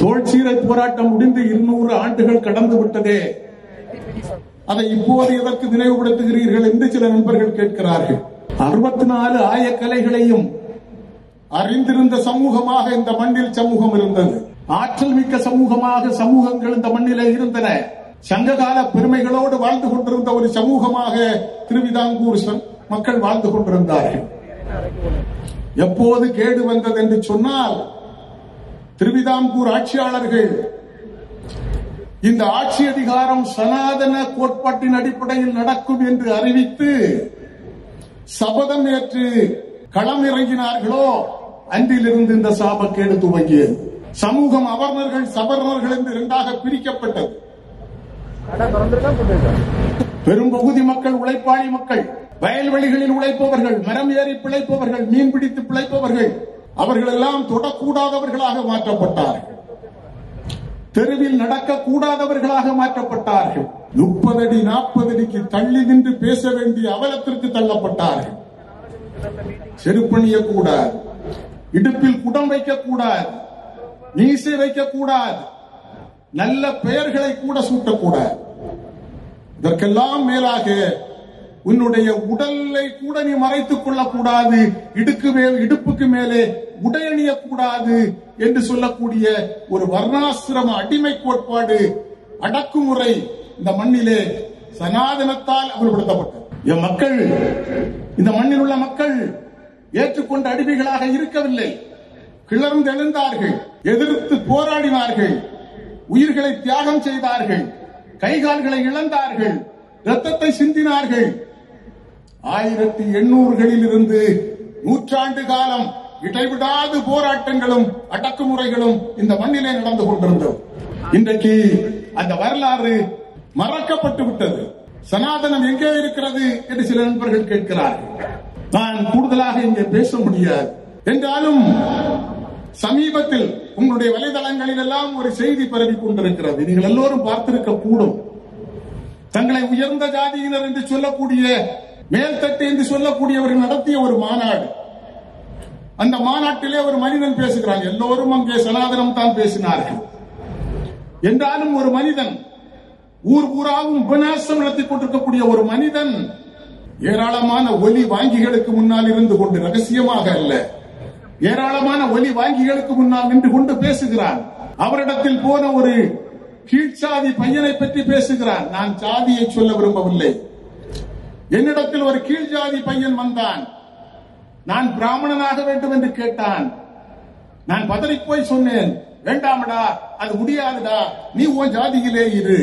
தோல்சீரை போராட்டம் முடிந்து இருநூறு ஆண்டுகள் கடந்து விட்டதே அதை இப்போது எதற்கு நினைவுபடுத்துகிறீர்கள் என்று சில நண்பர்கள் கேட்கிறார்கள் அறுபத்தி நாலு ஆயக்கலைகளையும் அறிந்திருந்த சமூகமாக இந்த மண்ணில் சமூகம் இருந்தது ஆற்றல் மிக்க சமூகமாக சமூகங்கள் இந்த மண்ணிலே இருந்தன சங்ககால பெருமைகளோடு வாழ்ந்து கொண்டிருந்த ஒரு சமூகமாக திருவிதாங்கூர் ச- மக்கள் வாழ்ந்து கொண்டிருந்தார்கள் எப்போது கேடு வந்தது என்று சொன்னால் திருவிதாங்கூர் ஆட்சியாளர்கள் இந்த ஆட்சி அதிகாரம் சனாதன கோட்பாட்டின் அடிப்படையில் நடக்கும் என்று அறிவித்து சபதம் ஏற்று களம் இறங்கினார்களோ அன்றிலிருந்து இந்த சாபக்கேடு துவங்கியது சமூகம் அவர்ணர்கள் சபர்ணர்கள் என்று இரண்டாக பிரிக்கப்பட்டது பெரும்பகுதி மக்கள் உழைப்பாளி மக்கள் வயல்வெளிகளில் உழைப்பவர்கள் மரம் ஏறி பிழைப்பவர்கள் மீன் பிடித்து பிழைப்பவர்கள் அவர்கள் எல்லாம் தொடக்கூடாதவர்களாக மாற்றப்பட்டார்கள் தெருவில் நடக்க கூடாதவர்களாக மாற்றப்பட்டார்கள் முப்பது அடி நாற்பது அடிக்கு தள்ளி நின்று பேச வேண்டிய அவலத்திற்கு தள்ளப்பட்டார்கள் செருப்பணிய கூடாது இடுப்பில் குடம் வைக்க கூடாது மீசை வைக்க கூடாது நல்ல பெயர்களை கூட சூட்டக்கூடாது இதற்கெல்லாம் மேலாக உன்னுடைய உடலை கூட நீ மறைத்துக் கொள்ளக்கூடாது இடுக்கு மேல் இடுப்புக்கு மேலே உடையணிய கூடாது என்று சொல்லக்கூடிய ஒரு வர்ணாசிரம அடிமை கோட்பாடு அடக்குமுறை இந்த மண்ணிலே சனாதனத்தால் அமல்படுத்தப்பட்டது என் மக்கள் இந்த மண்ணில் உள்ள மக்கள் ஏற்றுக்கொண்ட அடிமைகளாக இருக்கவில்லை கிளர்ந்து எழுந்தார்கள் எதிர்த்து போராடினார்கள் உயிர்களை தியாகம் செய்தார்கள் கைகால்களை இழந்தார்கள் ரத்தத்தை சிந்தினார்கள் ஆயிரத்தி எண்ணூறுகளில் இருந்து நூற்றாண்டு காலம் இடைவிடாது போராட்டங்களும் அடக்குமுறைகளும் இந்த மண்ணிலே நடந்து கொண்டிருந்தது இன்றைக்கு அந்த வரலாறு மறக்கப்பட்டு விட்டது சனாதனம் எங்கே இருக்கிறது என்று சில நண்பர்கள் கேட்கிறார்கள் நான் கூடுதலாக இங்கே பேச முடியாது என்றாலும் சமீபத்தில் உங்களுடைய வலைதளங்களில் எல்லாம் ஒரு செய்தி பரவி கொண்டிருக்கிறது நீங்கள் எல்லோரும் பார்த்திருக்க கூடும் தங்களை உயர்ந்த ஜாதியினர் என்று சொல்லக்கூடிய மேல்தட்டு என்று சொல்லக்கூடியவர்கள் நடத்திய ஒரு மாநாடு அந்த மாநாட்டிலே ஒரு மனிதன் பேசுகிறான் எல்லோரும் அங்கே சனாதனம் தான் பேசினார்கள் என்றாலும் ஒரு மனிதன் ஊர் ஊராவும் உபநாசம் நடத்தி கொண்டிருக்கக்கூடிய ஒரு மனிதன் ஏராளமான ஒலி வாங்கிகளுக்கு முன்னால் இருந்து கொண்டு ரகசியமாக அல்ல ஏராளமான ஒலி வாங்கிகளுக்கு முன்னால் நின்று கொண்டு பேசுகிறான் அவரிடத்தில் போன ஒரு கீழ்ச்சாதி பையனை பற்றி பேசுகிறான் நான் சாதியை சொல்ல விரும்பவில்லை என்னிடத்தில் ஒரு கீழ் ஜாதி பையன் வந்தான் நான் பிராமணனாக வேண்டும் என்று கேட்டான் நான் பதறி போய் சொன்னேன் வேண்டாமடா அது முடியாதுடா நீ உன் ஜாதியிலே இரு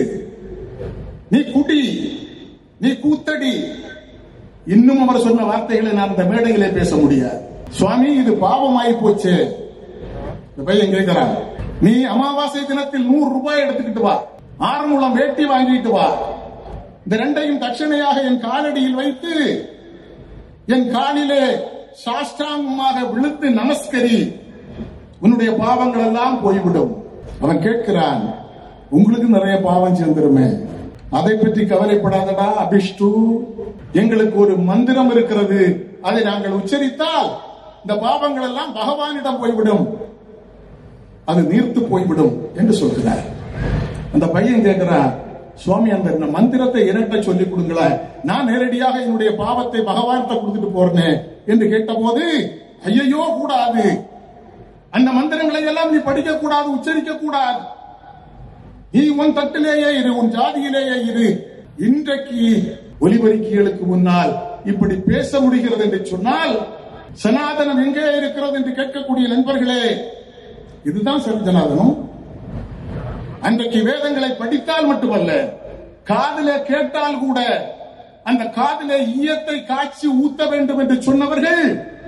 நீ குடி நீ கூத்தடி இன்னும் அவர் சொன்ன வார்த்தைகளை நான் இந்த மேடையிலே பேச முடியாது சுவாமி இது பாவமாயி போச்சு இந்த பையன் கேட்கிறான் நீ அமாவாசை தினத்தில் நூறு ரூபாய் எடுத்துக்கிட்டு வா ஆறு முழம் வேட்டி வாங்கிட்டு வா இந்த ரெண்டையும் தட்சணையாக என் காலடியில் வைத்து என் காலிலே சாஷ்டாங்கமாக விழுந்து நமஸ்கரி உன்னுடைய பாவங்கள் எல்லாம் போய்விடும் அவன் கேட்கிறான் உங்களுக்கு நிறைய பாவம் சேர்ந்துருமே அதை பற்றி கவலைப்படாதடா அபிஷ்டு எங்களுக்கு ஒரு மந்திரம் இருக்கிறது அதை நாங்கள் உச்சரித்தால் இந்த பாவங்கள் எல்லாம் பகவானிடம் போய்விடும் அது நீர்த்து போய்விடும் என்று சொல்கிறார் அந்த பையன் கேட்கிறான் சுவாமி அந்த மந்திரத்தை என்கிட்ட சொல்லிக் கொடுங்களேன் நான் நேரடியாக என்னுடைய பாவத்தை பகவான்கிட்ட கொடுத்துட்டு போறேன் என்று கேட்டபோது ஐயையோ கூடாது அந்த மந்திரங்களை எல்லாம் நீ படிக்க கூடாது உச்சரிக்க கூடாது நீ உன் தட்டிலேயே இரு உன் ஜாதியிலேயே இரு இன்றைக்கு ஒலிபெருக்கிகளுக்கு முன்னால் இப்படி பேச முடிகிறது என்று சொன்னால் சனாதனம் எங்கே இருக்கிறது என்று கேட்கக்கூடிய நண்பர்களே இதுதான் சரி சனாதனம் அன்றைக்கு வேதங்களை படித்தால் மட்டுமல்ல காதிலே கேட்டால் கூட அந்த காதிலே ஈயத்தை காய்ச்சி ஊத்த வேண்டும் என்று சொன்னவர்கள்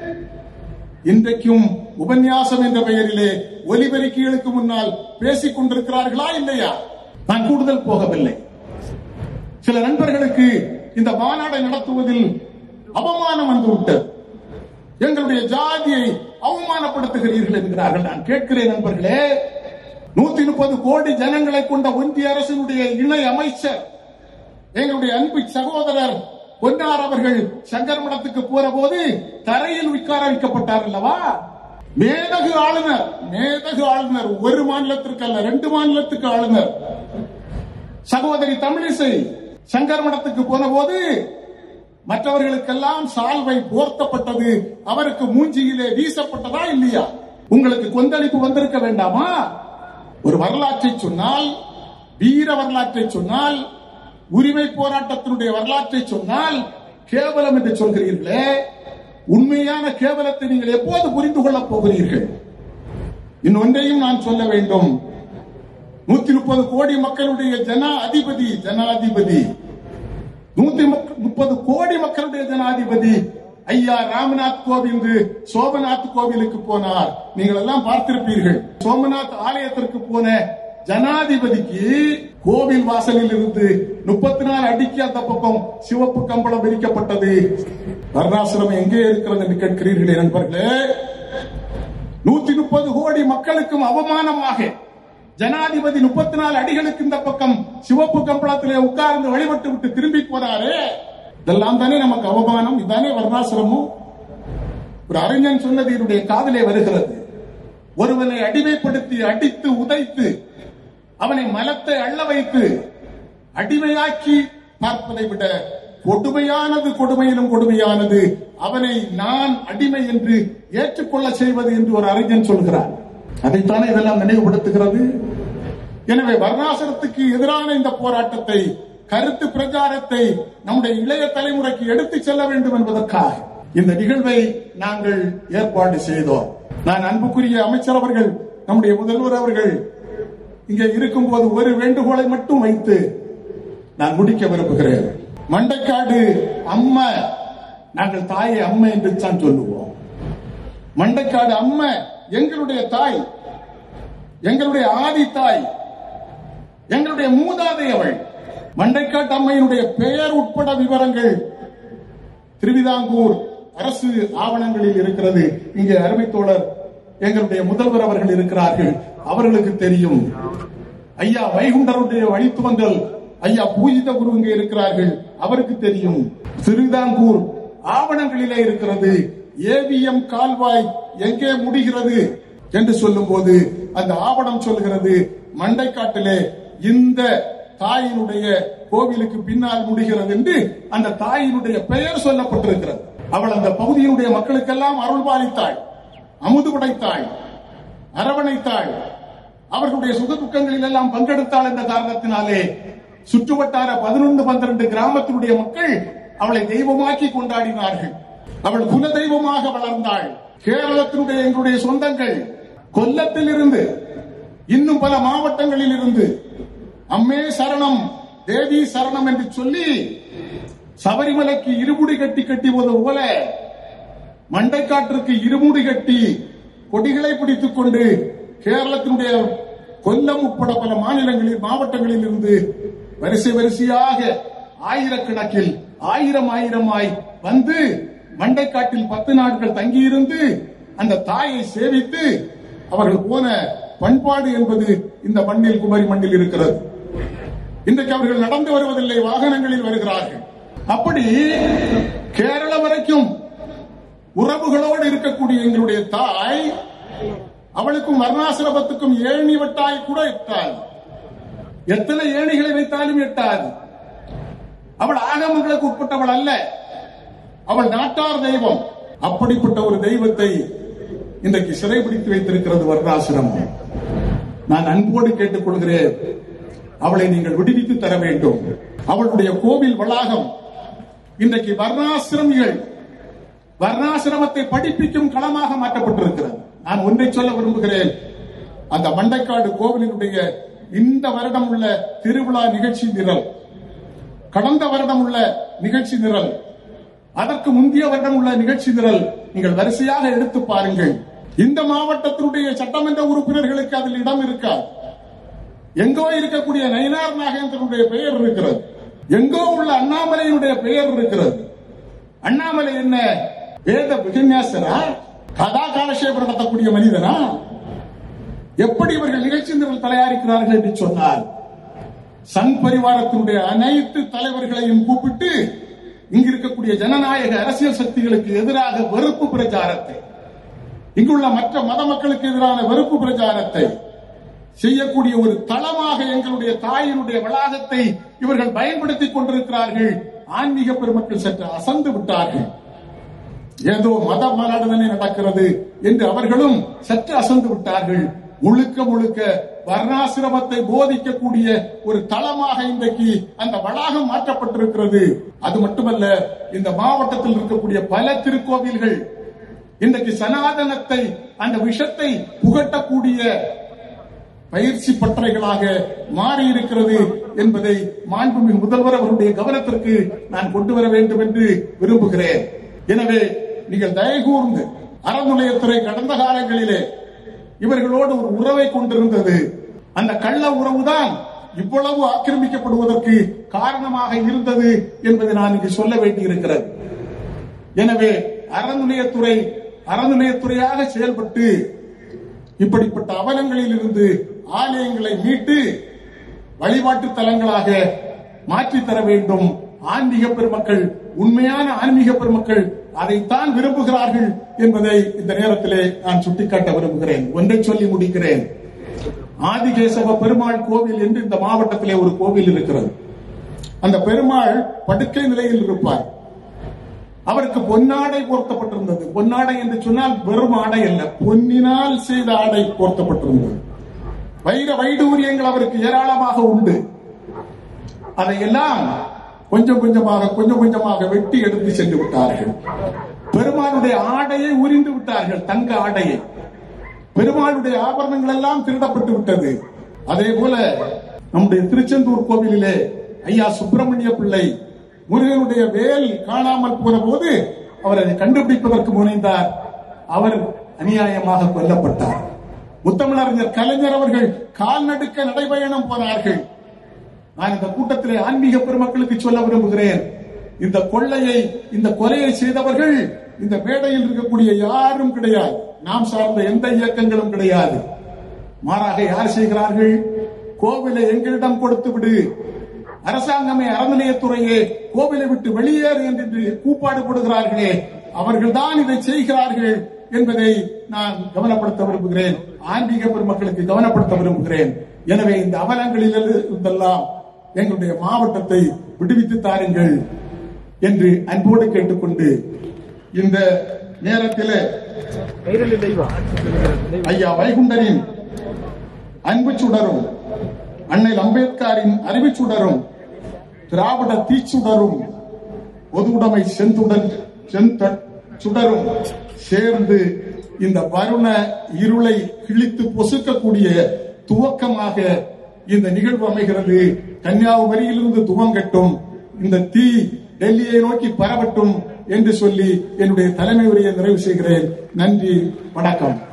இன்றைக்கும் உபன்யாசம் என்ற பெயரிலே ஒலிபெருக்கிகளுக்கு முன்னால் பேசிக் கொண்டிருக்கிறார்களா இல்லையா நான் கூடுதல் போகவில்லை சில நண்பர்களுக்கு இந்த மாநாடை நடத்துவதில் அவமானம் வந்துவிட்டது எங்களுடைய ஜாதியை அவமானப்படுத்துகிறீர்கள் என்கிறார்கள் நான் கேட்கிறேன் நண்பர்களே நூத்தி முப்பது கோடி ஜனங்களை கொண்ட ஒன்றிய அரசினுடைய இணை அமைச்சர் எங்களுடைய அன்பு சகோதரர் பொன்னார் அவர்கள் சங்கர் மடத்துக்கு போற போது தரையில் உட்கார வைக்கப்பட்டார் அல்லவா மேதகு ஆளுநர் மேதகு ஆளுநர் ஒரு மாநிலத்திற்கு அல்ல ரெண்டு மாநிலத்துக்கு ஆளுநர் சகோதரி தமிழிசை சங்கர் மடத்துக்கு போன போது மற்றவர்களுக்கெல்லாம் சால்வை போர்த்தப்பட்டது அவருக்கு மூஞ்சியிலே வீசப்பட்டதா இல்லையா உங்களுக்கு கொந்தளிப்பு வந்திருக்க வேண்டாமா ஒரு வரலாற்றை சொன்னால் வீர வரலாற்றை சொன்னால் உரிமை போராட்டத்தினுடைய வரலாற்றை சொன்னால் கேவலம் என்று சொல்கிறீர்களே உண்மையான கேவலத்தை நீங்கள் எப்போது புரிந்து கொள்ளப் போகிறீர்கள் இன்னொன்றையும் நான் சொல்ல வேண்டும் நூத்தி முப்பது கோடி மக்களுடைய ஜன அதிபதி ஜனாதிபதி நூத்தி முப்பது கோடி மக்களுடைய ஜனாதிபதி ஐயா ராமநாத் கோவிந்த் சோமநாத் கோவிலுக்கு போனார் நீங்கள் எல்லாம் பார்த்திருப்பீர்கள் சோமநாத் ஆலயத்திற்கு போன ஜனாதிபதிக்கு கோவில் வாசலில் இருந்து முப்பத்தி நாலு அடிக்கு அந்த பக்கம் சிவப்பு கம்பளம் விரிக்கப்பட்டது வர்ணாசிரமம் எங்கே இருக்கிறது என்று கேட்கிறீர்களே நண்பர்களே நூத்தி முப்பது கோடி மக்களுக்கும் அவமானமாக ஜனாதிபதி முப்பத்தி நாலு அடிகளுக்கு இந்த பக்கம் சிவப்பு கம்பளத்திலே உட்கார்ந்து வழிபட்டு விட்டு திரும்பி போறாரே இதெல்லாம் தானே நமக்கு அவமானம் இதானே வர்ணாசிரமம் ஒரு அறிஞன் சொன்னது என்னுடைய காதலே வருகிறது ஒருவனை அடிமைப்படுத்தி அடித்து உதைத்து அவனை மலத்தை அள்ள வைத்து அடிமையாக்கி பார்ப்பதை விட கொடுமையானது கொடுமையிலும் கொடுமையானது அவனை நான் அடிமை என்று ஏற்றுக்கொள்ள செய்வது என்று ஒரு அறிஞன் சொல்கிறார் அதைத்தானே இதெல்லாம் நினைவுபடுத்துகிறது எனவே வர்ணாசிரத்துக்கு எதிரான இந்த போராட்டத்தை கருத்து பிரச்சாரத்தை நம்முடைய இளைய தலைமுறைக்கு எடுத்து செல்ல வேண்டும் என்பதற்காக இந்த நிகழ்வை நாங்கள் ஏற்பாடு செய்தோம் நான் அன்புக்குரிய அமைச்சர் அவர்கள் நம்முடைய முதல்வர் அவர்கள் இங்கே இருக்கும்போது ஒரு வேண்டுகோளை மட்டும் வைத்து நான் முடிக்க விரும்புகிறேன் மண்டைக்காடு அம்மா நாங்கள் தாயை அம்மா என்று தான் சொல்லுவோம் மண்டைக்காடு அம்மா எங்களுடைய தாய் எங்களுடைய ஆதி தாய் எங்களுடைய மூதாதை அவள் மண்டைக்காட்டு அம்மையினுடைய பெயர் உட்பட விவரங்கள் திருவிதாங்கூர் அரசு ஆவணங்களில் இருக்கிறது இங்கே அருமை தோழர் எங்களுடைய முதல்வர் அவர்கள் இருக்கிறார்கள் அவர்களுக்கு தெரியும் ஐயா வைகுண்டருடைய வழித்துவங்கள் ஐயா பூஜித குரு இங்கே இருக்கிறார்கள் அவருக்கு தெரியும் திருவிதாங்கூர் ஆவணங்களிலே இருக்கிறது ஏவிஎம் கால்வாய் எங்கே முடிகிறது என்று சொல்லும் போது அந்த ஆவணம் சொல்கிறது மண்டைக்காட்டிலே இந்த தாயினுடைய கோவிலுக்கு பின்னால் முடிகிறது என்று அந்த தாயினுடைய பெயர் சொல்லப்பட்டிருக்கிறது அவள் அந்த பகுதியினுடைய மக்களுக்கெல்லாம் அருள் பாலித்தாள் அமுது படைத்தாள் அரவணைத்தாள் அவர்களுடைய சுக துக்கங்களில் எல்லாம் பங்கெடுத்தாள் என்ற காரணத்தினாலே சுற்றுவட்டார பதினொன்று பன்னிரண்டு கிராமத்தினுடைய மக்கள் அவளை தெய்வமாக்கி கொண்டாடினார்கள் அவள் குல தெய்வமாக வளர்ந்தாள் கேரளத்தினுடைய எங்களுடைய சொந்தங்கள் கொல்லத்தில் இருந்து இன்னும் பல மாவட்டங்களில் இருந்து அம்மே சரணம் தேவி சரணம் என்று சொல்லி சபரிமலைக்கு இருமுடி கட்டி கட்டிவது போல மண்டைக்காட்டிற்கு இருமுடி கட்டி கொடிகளை பிடித்துக் கொண்டு கேரளத்தினுடைய கொல்லம் உட்பட பல மாநிலங்களில் மாவட்டங்களில் இருந்து வரிசை வரிசையாக ஆயிரக்கணக்கில் ஆயிரம் ஆயிரமாய் வந்து மண்டைக்காட்டில் பத்து நாட்கள் தங்கியிருந்து அந்த தாயை சேவித்து அவர்கள் போன பண்பாடு என்பது இந்த மண்ணில் குமரி மண்ணில் இருக்கிறது இன்றைக்கு அவர்கள் நடந்து வருவதில்லை வாகனங்களில் வருகிறார்கள் அப்படி கேரளம் வரைக்கும் உறவுகளோடு இருக்கக்கூடிய எங்களுடைய தாய் அவளுக்கும் வர்ணாசிரமத்துக்கும் ஏணி வட்டாய் கூட எட்டாது எத்தனை ஏணிகளை வைத்தாலும் எட்டாது அவள் ஆகமங்களுக்கு உட்பட்டவள் அல்ல அவள் நாட்டார் தெய்வம் அப்படிப்பட்ட ஒரு தெய்வத்தை இன்றைக்கு சிறைபிடித்து வைத்திருக்கிறது வர்ணாசிரமம் நான் அன்போடு கேட்டுக் கொள்கிறேன் அவளை நீங்கள் விடுவித்து தர வேண்டும் அவளுடைய கோவில் வளாகம் இன்றைக்கு வர்ணாசிரமிகள் வர்ணாசிரமத்தை படிப்பிக்கும் களமாக மாற்றப்பட்டிருக்கிறது நான் ஒன்றை சொல்ல விரும்புகிறேன் அந்த மண்டைக்காடு கோவிலினுடைய இந்த வருடம் உள்ள திருவிழா நிகழ்ச்சி நிரல் கடந்த வருடம் உள்ள நிகழ்ச்சி நிரல் அதற்கு முந்தைய வருடம் உள்ள நிகழ்ச்சி நிரல் நீங்கள் வரிசையாக எடுத்து பாருங்கள் இந்த மாவட்டத்தினுடைய சட்டமன்ற உறுப்பினர்களுக்கு அதில் இடம் இருக்காது எங்கோ இருக்கக்கூடிய நயினார் நாகேந்திரனுடைய பெயர் இருக்கிறது எங்கோ உள்ள அண்ணாமலையினுடைய பெயர் இருக்கிறது அண்ணாமலை என்ன வேத விகன்யாசரா கதா காலசேபம் நடத்தக்கூடிய மனிதனா எப்படி இவர்கள் நிகழ்ச்சி நிரல் தயாரிக்கிறார்கள் என்று சொன்னார் சங் பரிவாரத்தினுடைய அனைத்து தலைவர்களையும் கூப்பிட்டு இங்கு இருக்கக்கூடிய ஜனநாயக அரசியல் சக்திகளுக்கு எதிராக வெறுப்பு பிரச்சாரத்தை இங்குள்ள மற்ற மத மக்களுக்கு எதிரான வெறுப்பு பிரச்சாரத்தை செய்யக்கூடிய ஒரு தளமாக எங்களுடைய தாயினுடைய வளாகத்தை இவர்கள் பயன்படுத்திக் கொண்டிருக்கிறார்கள் ஆன்மீக பெருமக்கள் சற்று அசந்து விட்டார்கள் ஏதோ மத மாநாடுதானே நடக்கிறது என்று அவர்களும் சற்று அசந்து விட்டார்கள் முழுக்க முழுக்க வர்ணாசிரமத்தை போதிக்கக்கூடிய ஒரு தளமாக இன்றைக்கு அந்த வளாகம் மாற்றப்பட்டிருக்கிறது அது மட்டுமல்ல இந்த மாவட்டத்தில் இருக்கக்கூடிய பல திருக்கோவில்கள் இன்றைக்கு சனாதனத்தை அந்த விஷத்தை புகட்டக்கூடிய பயிற்சி பட்டறைகளாக மாறி இருக்கிறது என்பதை மாண்புமிகு முதல்வர் அவருடைய கவனத்திற்கு நான் கொண்டு வர வேண்டும் என்று விரும்புகிறேன் எனவே நீங்கள் தயகூர்ந்து அறநிலையத்துறை கடந்த காலங்களிலே இவர்களோடு ஒரு உறவை கொண்டிருந்தது அந்த கள்ள உறவுதான் இவ்வளவு ஆக்கிரமிக்கப்படுவதற்கு காரணமாக இருந்தது என்பதை நான் இங்கு சொல்ல வேண்டியிருக்கிறது எனவே அறநிலையத்துறை அறநிலையத்துறையாக செயல்பட்டு இப்படிப்பட்ட அவலங்களில் இருந்து ஆலயங்களை மீட்டு வழிபாட்டு தலங்களாக மாற்றி தர வேண்டும் ஆன்மீக பெருமக்கள் உண்மையான ஆன்மீக பெருமக்கள் அதைத்தான் விரும்புகிறார்கள் என்பதை இந்த நேரத்திலே நான் சுட்டிக்காட்ட விரும்புகிறேன் ஒன்றை சொல்லி முடிக்கிறேன் ஆதிகேசவ பெருமாள் கோவில் என்று இந்த மாவட்டத்திலே ஒரு கோவில் இருக்கிறது அந்த பெருமாள் படுக்கை நிலையில் இருப்பார் அவருக்கு பொன்னாடை போர்த்தப்பட்டிருந்தது பொன்னாடை என்று சொன்னால் வெறும் ஆடை அல்ல பொன்னினால் செய்த ஆடை போர்த்தப்பட்டிருந்தது வைர வைடூரியங்கள் அவருக்கு ஏராளமாக உண்டு அதையெல்லாம் கொஞ்சம் கொஞ்சமாக கொஞ்சம் கொஞ்சமாக வெட்டி எடுத்து சென்று விட்டார்கள் பெருமானுடைய ஆடையை உரிந்து விட்டார்கள் தங்க ஆடையை பெருமாளுடைய ஆபரணங்கள் எல்லாம் திருடப்பட்டு விட்டது அதே போல நம்முடைய திருச்செந்தூர் கோவிலிலே ஐயா சுப்பிரமணிய பிள்ளை முருகனுடைய வேல் காணாமல் போன போது அவர் அதை கண்டுபிடிப்பதற்கு முனைந்தார் அவர் அநியாயமாக கொல்லப்பட்டார் முத்தமிழறிஞர் கலைஞர் அவர்கள் கால்நடுக்க நடைபயணம் போனார்கள் நான் இந்த கூட்டத்திலே ஆன்மீக பெருமக்களுக்கு சொல்ல விரும்புகிறேன் இந்த கொள்ளையை இந்த கொலையை செய்தவர்கள் இந்த மேடையில் இருக்கக்கூடிய யாரும் கிடையாது நாம் சார்ந்த எந்த இயக்கங்களும் கிடையாது மாறாக யார் செய்கிறார்கள் கோவிலை எங்களிடம் கொடுத்து விடு அரசாங்கமே அறநிலையத்துறையே கோவிலை விட்டு வெளியேறு என்று கூப்பாடு போடுகிறார்களே அவர்கள்தான் இதை செய்கிறார்கள் என்பதை நான் கவனப்படுத்த விரும்புகிறேன் ஆன்மீக பெருமக்களுக்கு கவனப்படுத்த விரும்புகிறேன் எனவே இந்த அவலங்களில் இருந்தெல்லாம் எங்களுடைய மாவட்டத்தை விடுவித்து தாருங்கள் என்று அன்போடு கேட்டுக்கொண்டு இந்த நேரத்தில் கைரளி தெய்வம் ஐயா வைகுண்டரின் அன்பு சுடரும் அன்னை அம்பேத்கரின் அறிவு சுடரும் திராவிட தீச்சுடரும் பொதுவுடைமை செந்துடன் செந்த சுடரும் சேர்ந்து இந்த வருண இருளை கிழித்து பொசுக்கக்கூடிய துவக்கமாக இந்த நிகழ்வு அமைகிறது கன்னியாகுமரியிலிருந்து துவங்கட்டும் இந்த தீ டெல்லியை நோக்கி பரவட்டும் என்று சொல்லி என்னுடைய தலைமை உரையை நிறைவு செய்கிறேன் நன்றி வணக்கம்